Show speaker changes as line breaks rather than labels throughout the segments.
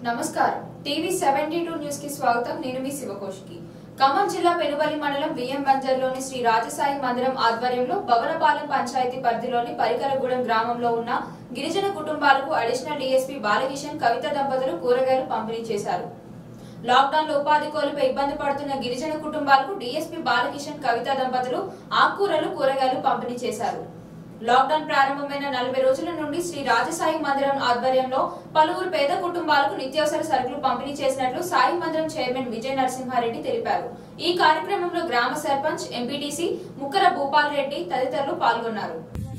నమస్కారం TV seventy two news కి స్వాగతం నేను మీ శివకోష్కి ఖమ్మం జిల్లా పెనుబలి మండలం బియ్యం బంజర్లోని శ్రీ రాజసాయి మందిరం ఆధ్వర్యంలో భవనపాలెం పంచాయతీ పరిధిలోని పరికరగూడెం గ్రామంలో ఉన్న గిరిజన కుటుంబాలకు అడిషనల్ డీఎస్పీ బాలకిషన్ కవిత దంపతులు కూరగాయలు పంపిణీ చేశారు లాక్డౌన్ లో ఉపాధి కోల్పోయి ఇబ్బంది పడుతున్న గిరిజన కుటుంబాలకు డీఎస్పీ బాలకిషన్ కవిత దంపతులు ఆకుకూరలు కూరగాయలు పంపిణీ చేశారు లాక్డౌన్ ప్రారంభమైన నలభై రోజుల నుండి శ్రీ రాజసాయి మందిరం ఆధ్వర్యంలో పలువురు పేద కుటుంబాలకు నిత్యావసర సరుకులు పంపిణీ చేసినట్లు సాయి మందిరం చైర్మన్ విజయ నరసింహారెడ్డి తెలిపారు ఈ కార్యక్రమంలో గ్రామ సర్పంచ్ ఎంపీటీసీ ముక్కర భూపాల్ రెడ్డి తదితరులు పాల్గొన్నారు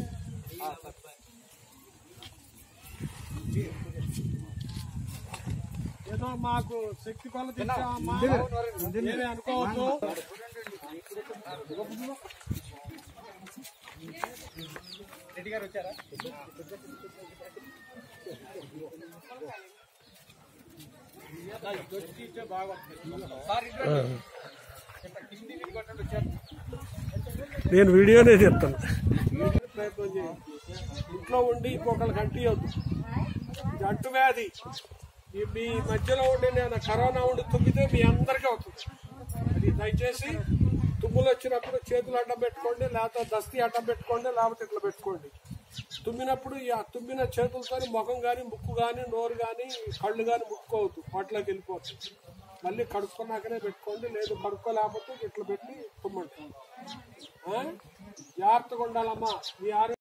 ఏదో మాకు శక్తి కొలది ఇచ్చామమ్మా నేనే అనుకోవద్దు
నేను వీడియోనే చెప్తాను
ప్రయత్నం చేయండి ఇంట్లో ఉండి ఇంకొకరికి అంటియొద్దు ఇది అంటు వ్యాధి ఈ మీ మధ్యలో ఉండి నేను కరోనా ఉండి తుమ్మితే మీ అందరికీ అవుతుంది అది దయచేసి తుమ్ములు వచ్చినప్పుడు చేతులు అడ్డం పెట్టుకోండి లేకపోతే దస్తి అడ్డం పెట్టుకోండి లేకపోతే ఇట్లా పెట్టుకోండి తుమ్మినప్పుడు ఈ ఆ తుమ్మిన చేతులతో ముఖం కానీ ముక్కు కానీ నోరు కానీ కళ్ళు కానీ ముక్కుకోవద్దు వాటిలోకి వెళ్ళిపోతుంది మళ్ళీ కడుక్కున్నాకనే పెట్టుకోండి లేదు కడుక్కోలేకపోతే ఇట్లా పెట్టి తుమ్మంటాం ఆ? జాగ్రత్తగా ఉండాలమ్మా మీ ఆరోగ్యం